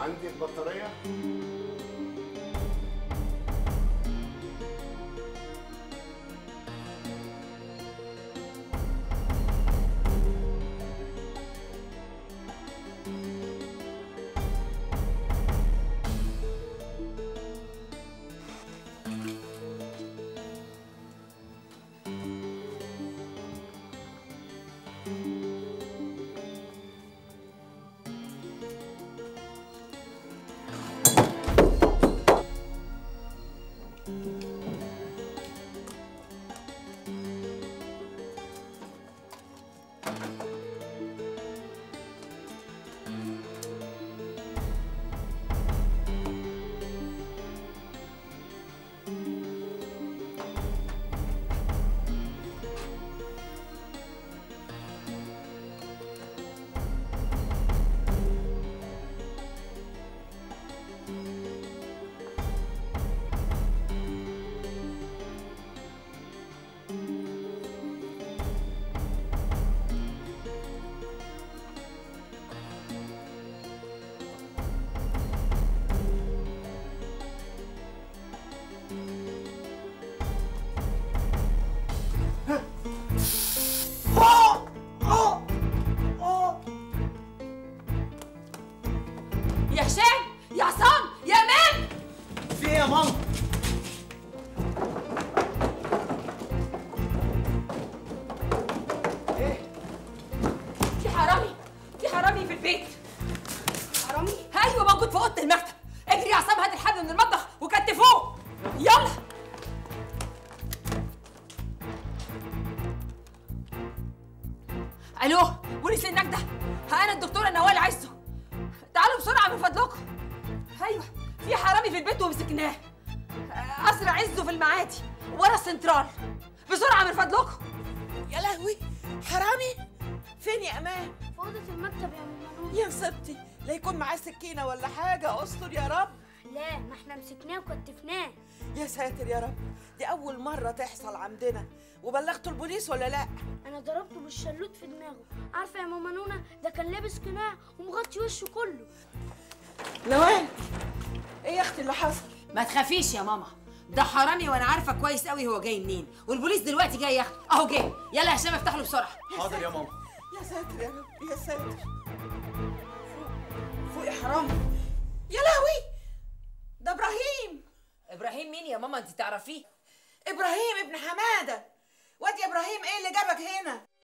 عندك بطاريه يا هشام يا عصام يا امام في ايه يا ماما؟ ايه؟ في حرامي في حرامي في البيت حرامي ايوه موجود في اوضه المكتب اجري يا عصام هات الحبل من المطبخ وكتفوه يلا الو بوليس النجدة ها انا الدكتوره نوال عايزه تعالوا بسرعه من فضلكم ايوه في حرامي في البيت ومسكناه اسرع عزه في المعادي ورا السنترال بسرعه من فضلكم يا لهوي حرامي فين يا امان في أوضة المكتب يا ماما يا نصيبتي لا يكون معاه سكينه ولا حاجه استر يا رب لا ما احنا مسكناه وكتفناه يا ساتر يا رب دي اول مره تحصل عندنا وبلغتوا البوليس ولا لا انا ضربته بالشلوت في دماغه عارفه يا ماما نونا ده كان لابس قناع ومغطي وشه كله نوال ايه يا اختي اللي حصل ما تخافيش يا ماما ده حرامي وانا عارفه كويس قوي هو جاي منين والبوليس دلوقتي جاي ياخده اهو جاي يلا يا هشام افتح له بسرعه حاضر يا ماما يا ساتر يا رب يا ساتر فوق يا حرامي يا لهوي ده ابراهيم ابراهيم مين يا ماما انت تعرفيه ابراهيم ابن حماده واد يا ابراهيم ايه اللي جابك هنا